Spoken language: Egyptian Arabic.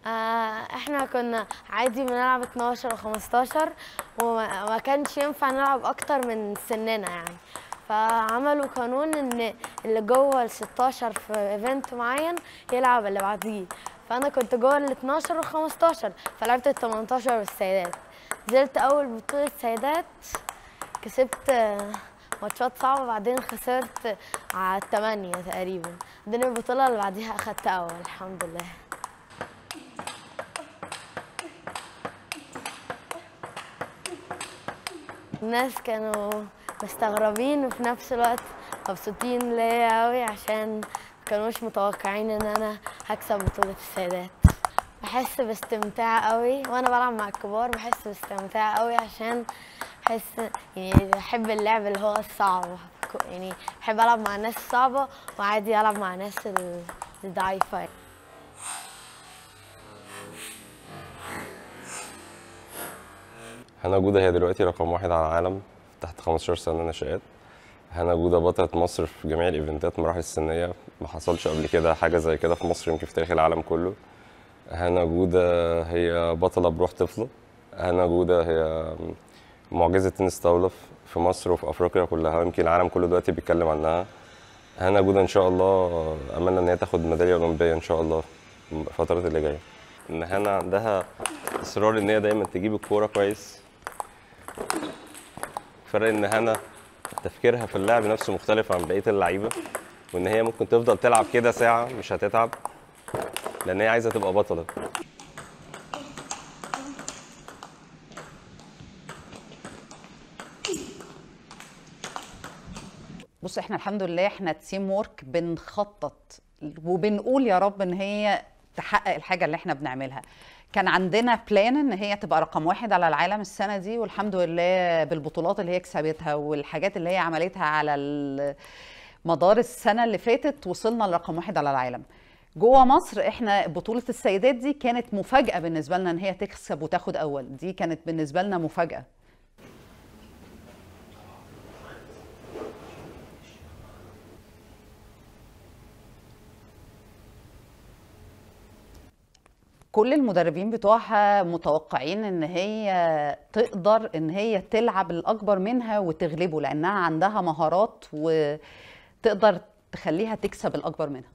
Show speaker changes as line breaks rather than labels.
آه، احنا كنا عادي بنلعب 12 و15 وما ما كانش ينفع نلعب اكتر من سننا يعني فعملوا قانون ان اللي جوه ال 16 في ايفنت معين يلعب اللي بعديه فانا كنت جوه ال 12 و 15 فلعبت ال 18 والسيدات نزلت اول بطولة سيدات كسبت آه، ماتشات صعبة بعدين خسرت على الثمانية تقريبا بعدين البطولة اللي بعديها أخدت أول الحمد لله الناس كانوا مستغربين وفي نفس الوقت مبسوطين ليا قوي عشان مكانوش متوقعين ان انا هكسب بطولة السيدات بحس باستمتاع قوي وانا بلعب مع الكبار بحس باستمتاع قوي عشان بحس يعني بحب اللعب اللي هو الصعب يعني بحب العب مع الناس الصعبة وعادي العب مع الناس ال- الضعيفة
هنا جودة هي دلوقتي رقم واحد على العالم تحت 15 سنة نشآت هنا جودة بطلة مصر في جميع الإيفنتات المراحل السنية ما حصلش قبل كده حاجة زي كده في مصر يمكن في تاريخ العالم كله هنا جودة هي بطلة بروح طفلة هنا جودة هي معجزة تنس طاولة في مصر وفي أفريقيا كلها ويمكن العالم كله دلوقتي بيتكلم عنها هنا جودة إن شاء الله أملنا إن هي تاخد ميدالية أولمبية إن شاء الله الفترات اللي جاية إن هنا عندها إصرار إن هي دايما تجيب الكورة كويس فرق ان هنا تفكيرها في اللعب نفسه مختلف عن بقيه اللعيبه وان هي ممكن تفضل تلعب كده ساعه مش هتتعب لان هي عايزه تبقى بطله
بص احنا الحمد لله احنا تيم وورك بنخطط وبنقول يا رب ان هي تحقق الحاجه اللي احنا بنعملها كان عندنا بلان ان هي تبقى رقم واحد على العالم السنه دي والحمد لله بالبطولات اللي هي كسبتها والحاجات اللي هي عملتها على ال- مدار السنه اللي فاتت وصلنا لرقم واحد على العالم جوه مصر احنا بطوله السيدات دي كانت مفاجاه بالنسبه لنا ان هي تكسب وتاخد اول دي كانت بالنسبه لنا مفاجاه كل المدربين بتوعها متوقعين ان هي تقدر ان هي تلعب الاكبر منها وتغلبه لانها عندها مهارات وتقدر تخليها تكسب الاكبر منها